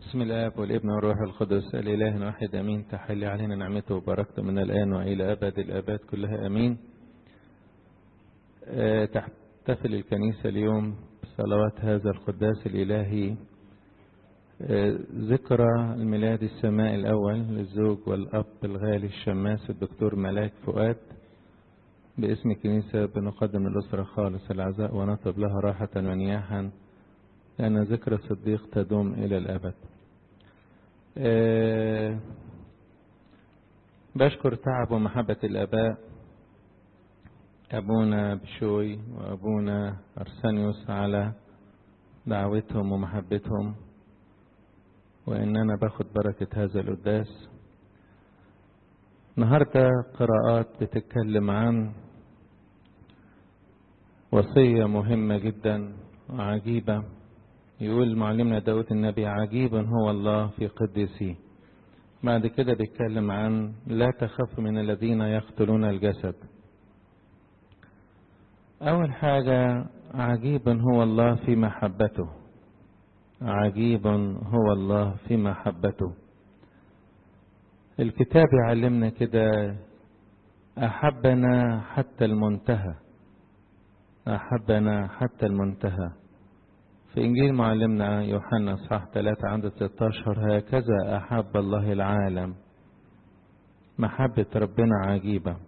بسم الآب والابن والروح القدس الإله الواحد أمين تحل علينا نعمته وبركته من الآن وإلى أبد الآباد كلها أمين أه تحتفل الكنيسة اليوم بصلوات هذا القداس الإلهي أه ذكرى الميلاد السماء الأول للزوج والأب الغالي الشماس الدكتور ملاك فؤاد باسم الكنيسة بنقدم الأسرة خالص العزاء ونطلب لها راحة ونياحا لأن ذكرى الصديق تدوم إلى الأبد أه بشكر تعب ومحبة الآباء أبونا بشوي وأبونا أرسانيوس على دعوتهم ومحبتهم وإن أنا باخد بركة هذا القداس النهاردة قراءات بتتكلم عن وصية مهمة جدا وعجيبة يقول معلمنا داود النبي عجيب هو الله في قدسيه بعد كده بيتكلم عن لا تخف من الذين يقتلون الجسد أول حاجة عجيب هو الله في محبته عجيب هو الله في محبته الكتاب يعلمنا كده أحبنا حتى المنتهى أحبنا حتى المنتهى في إنجيل معلمنا يوحنا صح 3 عند 16 هكذا أحب الله العالم محبة ربنا عجيبة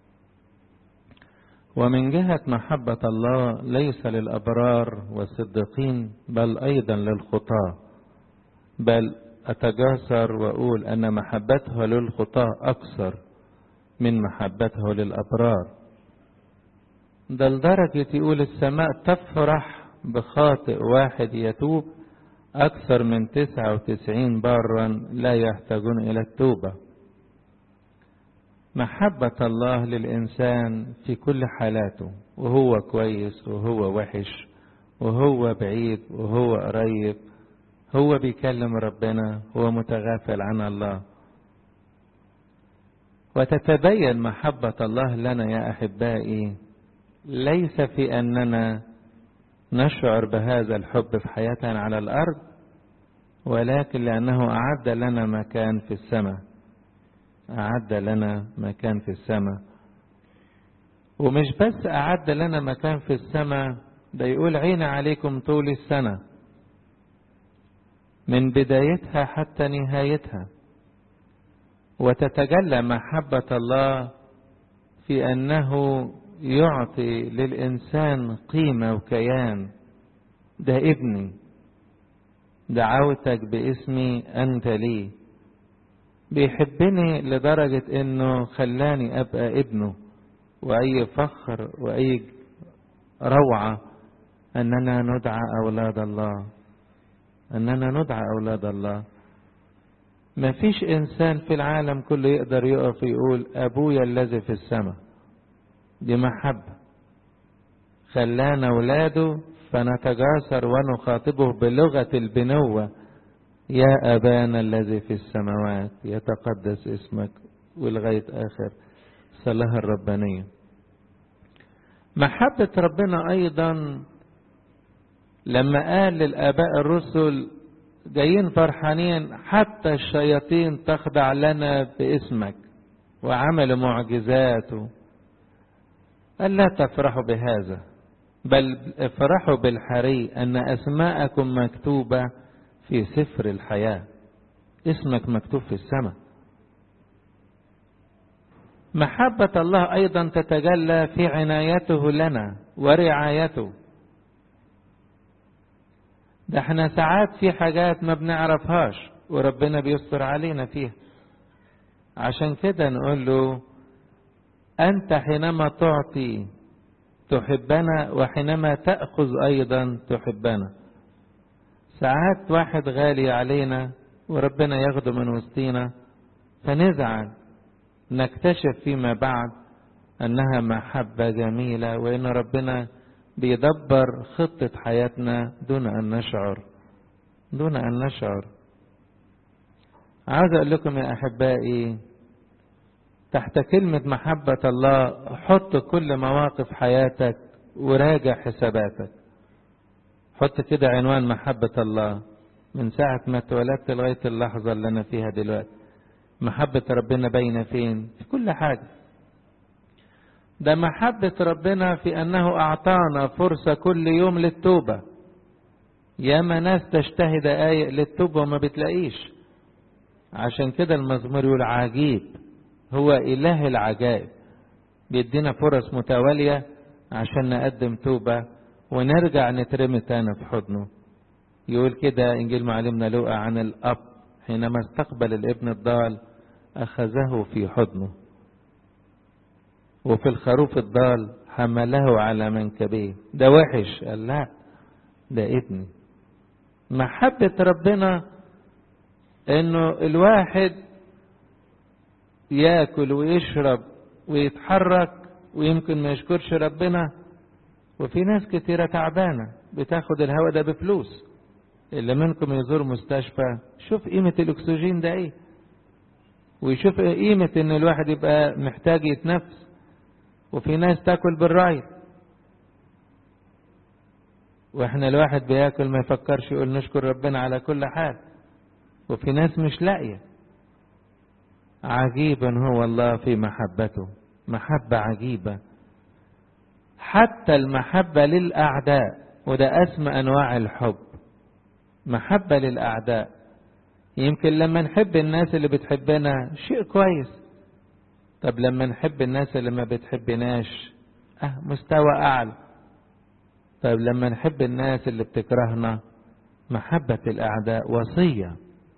ومن جهة محبة الله ليس للأبرار والصديقين بل أيضا للخطاة بل أتجاسر وأقول أن محبته للخطاة أكثر من محبته للأبرار ده لدرجة يقول السماء تفرح بخاطئ واحد يتوب أكثر من تسعة وتسعين برا لا يحتاجون إلى التوبة محبة الله للإنسان في كل حالاته وهو كويس وهو وحش وهو بعيد وهو قريب هو بيكلم ربنا هو متغافل عن الله وتتبين محبة الله لنا يا أحبائي ليس في أننا نشعر بهذا الحب في حياتنا على الأرض ولكن لأنه أعد لنا مكان في السماء أعد لنا مكان في السماء ومش بس أعد لنا مكان في السماء ده يقول عين عليكم طول السنة من بدايتها حتى نهايتها وتتجلى محبة الله في أنه يعطي للإنسان قيمة وكيان ده ابني دعوتك باسمي أنت لي بيحبني لدرجة انه خلاني ابقى ابنه واي فخر واي روعة اننا ندعى اولاد الله اننا ندعى اولاد الله ما فيش انسان في العالم كله يقدر يقف يقول ابويا الذي في السماء دي محبة خلانا اولاده فنتجاسر ونخاطبه بلغة البنوة يا أبانا الذي في السماوات يتقدس اسمك ولغاية آخر صلاة الربانية محبة ربنا أيضا لما قال للآباء الرسل جايين فرحانين حتى الشياطين تخضع لنا باسمك وعملوا معجزاته قال لا تفرحوا بهذا بل افرحوا بالحري أن أسماءكم مكتوبة في سفر الحياة اسمك مكتوب في السماء محبة الله أيضا تتجلى في عنايته لنا ورعايته ده احنا ساعات في حاجات ما بنعرفهاش وربنا بيستر علينا فيها عشان كده نقول له أنت حينما تعطي تحبنا وحينما تأخذ أيضا تحبنا ساعات واحد غالي علينا وربنا ياخده من وسطينا فنزعل نكتشف فيما بعد انها محبة جميلة وان ربنا بيدبر خطة حياتنا دون ان نشعر دون ان نشعر عاوز اقول لكم يا احبائي تحت كلمة محبة الله حط كل مواقف حياتك وراجع حساباتك حط كده عنوان محبة الله من ساعة ما اتولدت لغاية اللحظة اللي أنا فيها دلوقتي محبة ربنا باينة فين في كل حاجة ده محبة ربنا في أنه أعطانا فرصة كل يوم للتوبة ياما ناس تجتهد دقايق للتوبة وما بتلاقيش عشان كده المزمور يقول عجيب هو إله العجائب بيدينا فرص متوالية عشان نقدم توبة ونرجع نترمي تاني في حضنه يقول كده إنجيل معلمنا لوقا عن الأب حينما استقبل الابن الضال أخذه في حضنه وفي الخروف الضال حمله على منكبيه ده وحش قال لا ده ابني محبة ربنا انه الواحد ياكل ويشرب ويتحرك ويمكن ما يشكرش ربنا وفي ناس كتيرة تعبانة بتاخد الهواء ده بفلوس اللي منكم يزور مستشفى شوف قيمة الأكسجين ده ايه ويشوف قيمة ان الواحد يبقى محتاج يتنفس وفي ناس تاكل بالراية واحنا الواحد بياكل ما يفكرش يقول نشكر ربنا على كل حال وفي ناس مش لاقية عجيبا هو الله في محبته محبة عجيبة حتى المحبة للأعداء وده أسمى أنواع الحب محبة للأعداء يمكن لما نحب الناس اللي بتحبنا شيء كويس طب لما نحب الناس اللي ما بتحبناش اه مستوى أعلى طب لما نحب الناس اللي بتكرهنا محبة الأعداء وصية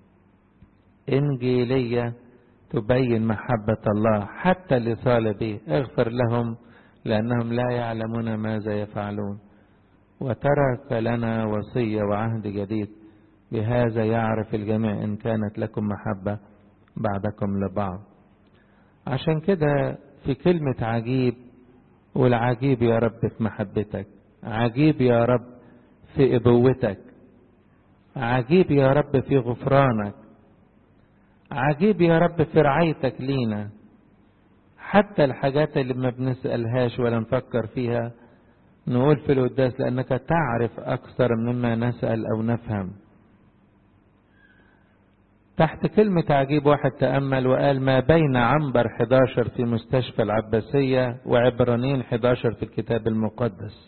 إنجيلية تبين محبة الله حتى لصالبيه اغفر لهم لأنهم لا يعلمون ماذا يفعلون وترك لنا وصية وعهد جديد بهذا يعرف الجميع إن كانت لكم محبة بعدكم لبعض عشان كده في كلمة عجيب والعجيب يا رب في محبتك عجيب يا رب في ابوتك عجيب يا رب في غفرانك عجيب يا رب في رعايتك لينا حتى الحاجات اللي ما بنسألهاش ولا نفكر فيها نقول في القداس لأنك تعرف أكثر مما نسأل أو نفهم تحت كلمة عجيب واحد تأمل وقال ما بين عنبر 11 في مستشفى العباسية وعبرانين 11 في الكتاب المقدس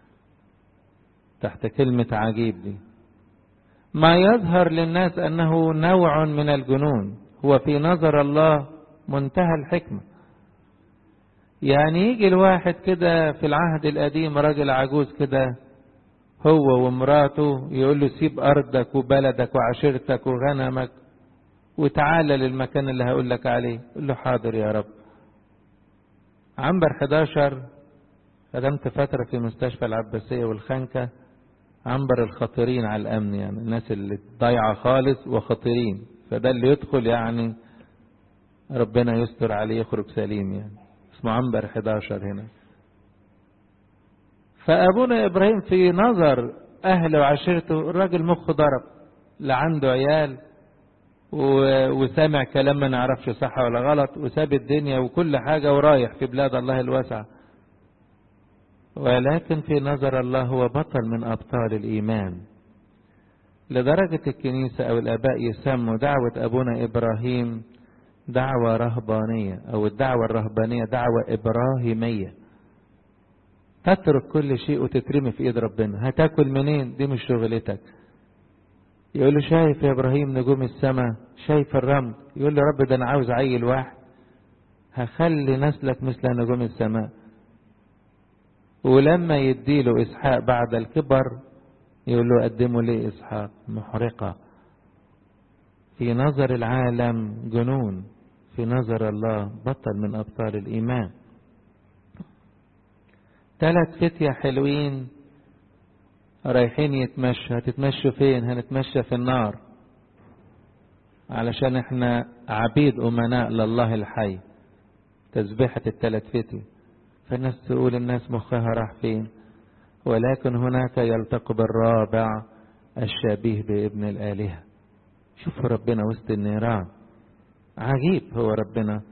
تحت كلمة عجيب دي ما يظهر للناس أنه نوع من الجنون هو في نظر الله منتهى الحكمة يعني يجي الواحد كده في العهد القديم راجل عجوز كده هو ومراته يقول له سيب أرضك وبلدك وعشيرتك وغنمك وتعالى للمكان اللي هقول لك عليه يقول له حاضر يا رب عنبر 11 خدمت فترة في مستشفى العباسية والخنكة عنبر الخطيرين على الأمن يعني الناس اللي ضايعة خالص وخطيرين فده اللي يدخل يعني ربنا يستر عليه يخرج سليم يعني اسمه عنبر 11 هنا فأبونا إبراهيم في نظر أهله وعشيرته الراجل مخه ضرب لا عنده عيال وسامع كلام ما نعرفش صح ولا غلط وساب الدنيا وكل حاجة ورايح في بلاد الله الواسعة ولكن في نظر الله هو بطل من أبطال الإيمان لدرجة الكنيسة أو الآباء يسموا دعوة أبونا إبراهيم دعوة رهبانية أو الدعوة الرهبانية دعوة إبراهيمية تترك كل شيء وتترمي في إيد ربنا هتاكل منين دي مش شغلتك يقول له شايف يا إبراهيم نجوم السماء شايف الرمل يقول له رب ده أنا عاوز عيل واحد هخلي نسلك مثل نجوم السماء ولما يديله إسحاق بعد الكبر يقول له قدموا لي إسحاق محرقة في نظر العالم جنون في نظر الله بطل من أبطال الإيمان ثلاث فتية حلوين رايحين يتمشوا هتتمشوا فين هنتمشى في النار علشان احنا عبيد أمناء لله الحي تسبيحة الثلاث فتية فالناس تقول الناس مخها راح فين ولكن هناك يلتقي بالرابع الشبيه بابن الآلهة شوفوا ربنا وسط النيران عجيب هو ربنا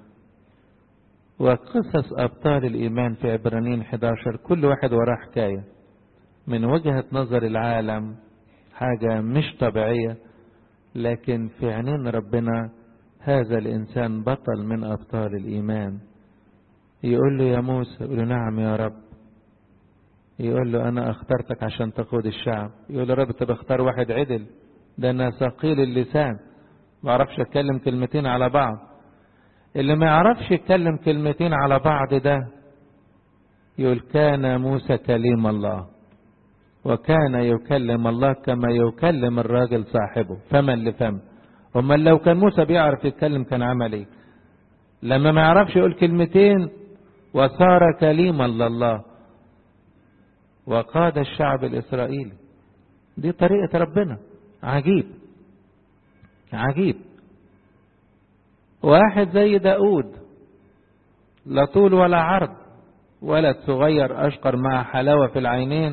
وقصص أبطال الإيمان في عبرانيين 11 كل واحد وراه حكاية من وجهة نظر العالم حاجة مش طبيعية لكن في عينين ربنا هذا الإنسان بطل من أبطال الإيمان يقول له يا موسى يقول له نعم يا رب يقول له أنا اخترتك عشان تقود الشعب يقول له رب طب اختار واحد عدل ده أنا ثقيل اللسان ما اعرفش اتكلم كلمتين على بعض اللي ما يعرفش يتكلم كلمتين على بعض ده يقول كان موسى كليم الله وكان يكلم الله كما يكلم الراجل صاحبه فما لفم امال لو كان موسى بيعرف يتكلم كان عمل ايه لما ما يعرفش يقول كلمتين وصار كليما لله وقاد الشعب الاسرائيلي دي طريقه ربنا عجيب عجيب واحد زي داود لا طول ولا عرض ولد صغير أشقر مع حلاوة في العينين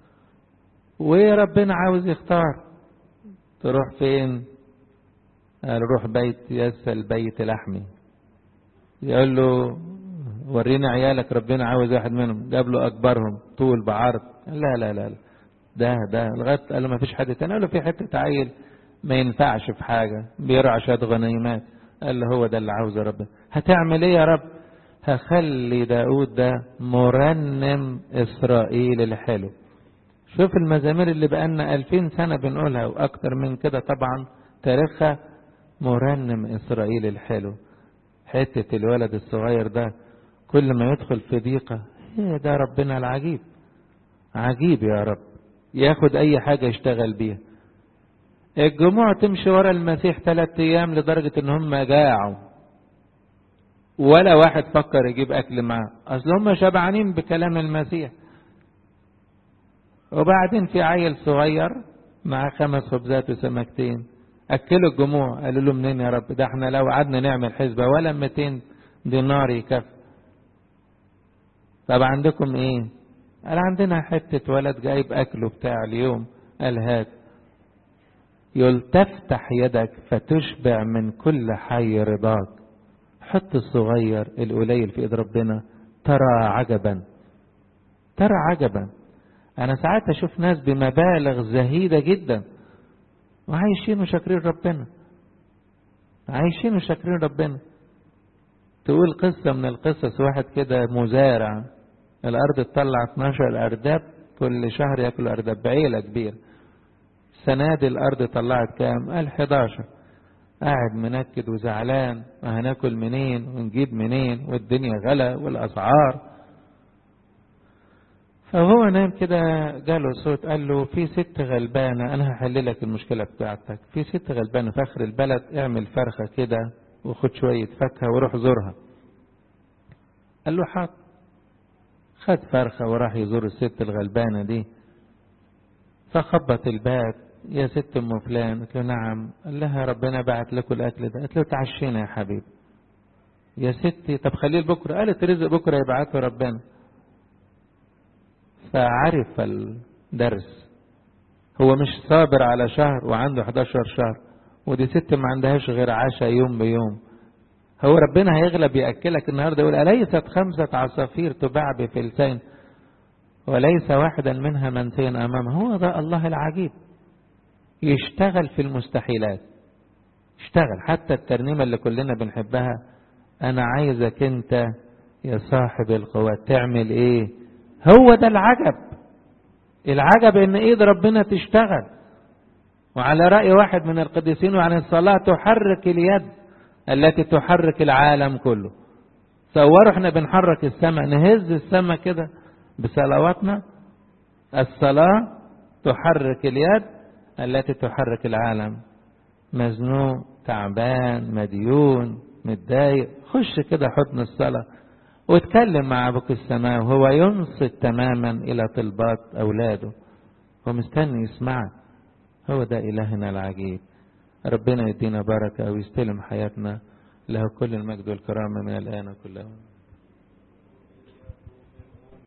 وربنا عاوز يختار تروح فين قال روح بيت يس البيت لحمي يقول له وريني عيالك ربنا عاوز واحد منهم جاب له أكبرهم طول بعرض لا لا لا ده ده لغاية قال له ما فيش حد تاني قال له في حتة عيل ما ينفعش في حاجة بيرعى شوية غنيمات قال له هو ده اللي عاوزه ربنا هتعمل ايه يا رب هخلي داود ده مرنم إسرائيل الحلو شوف المزامير اللي بقالنا ألفين سنة بنقولها وأكتر من كده طبعا تاريخها مرنم إسرائيل الحلو حتة الولد الصغير ده كل ما يدخل في ضيقة هي ده ربنا العجيب عجيب يا رب ياخد أي حاجة يشتغل بيها الجموع تمشي ورا المسيح ثلاثة أيام لدرجة إن هم جاعوا ولا واحد فكر يجيب أكل معاه أصل هم شبعانين بكلام المسيح وبعدين في عيل صغير مع خمس خبزات وسمكتين أكلوا الجموع قالوا له منين يا رب ده احنا لو قعدنا نعمل حسبة ولا 200 دينار يكفي طب عندكم ايه قال عندنا حتة ولد جايب أكله بتاع اليوم قال هات يقول تفتح يدك فتشبع من كل حي رضاك حط الصغير القليل في ايد ربنا ترى عجبا ترى عجبا انا ساعات اشوف ناس بمبالغ زهيدة جدا وعايشين وشاكرين ربنا عايشين وشاكرين ربنا تقول قصة من القصص واحد كده مزارع الارض تطلع 12 ارداب كل شهر ياكل ارداب بعيلة كبيرة السنة دي الارض طلعت كام قال 11 قاعد منكد وزعلان هناكل منين ونجيب منين والدنيا غلا والاسعار فهو نام كده جاله صوت قال له في ست غلبانه انا هحل لك المشكله بتاعتك في ست غلبانه في اخر البلد اعمل فرخه كده وخد شويه فاكهه وروح زورها قال له حاضر خد فرخه وراح يزور الست الغلبانه دي فخبط الباب يا ست ام فلان قلت له نعم قال لها ربنا بعت لكم الاكل ده قلت له تعشينا يا حبيبي يا ستي طب خليه لبكره قالت رزق بكره يبعته ربنا فعرف الدرس هو مش صابر على شهر وعنده 11 شهر ودي ست ما عندهاش غير عشاء يوم بيوم هو ربنا هيغلب يأكلك النهارده يقول أليست خمسة عصافير تباع بفلسين وليس واحدا منها منسيا أمامه هو ده الله العجيب يشتغل في المستحيلات اشتغل حتى الترنيمة اللي كلنا بنحبها أنا عايزك أنت يا صاحب القوات تعمل إيه هو ده العجب العجب ان ايد ربنا تشتغل وعلى رأي واحد من القديسين عن الصلاة تحرك اليد التي تحرك العالم كله تصوروا احنا بنحرك السماء نهز السماء كده بصلواتنا الصلاة تحرك اليد التي تحرك العالم مزنوق تعبان مديون متضايق خش كده حضن الصلاه واتكلم مع ابوك السماء وهو ينصت تماما الى طلبات اولاده هو مستني يسمعك هو ده الهنا العجيب ربنا يدينا بركه ويستلم حياتنا له كل المجد والكرامه من الان وكل يوم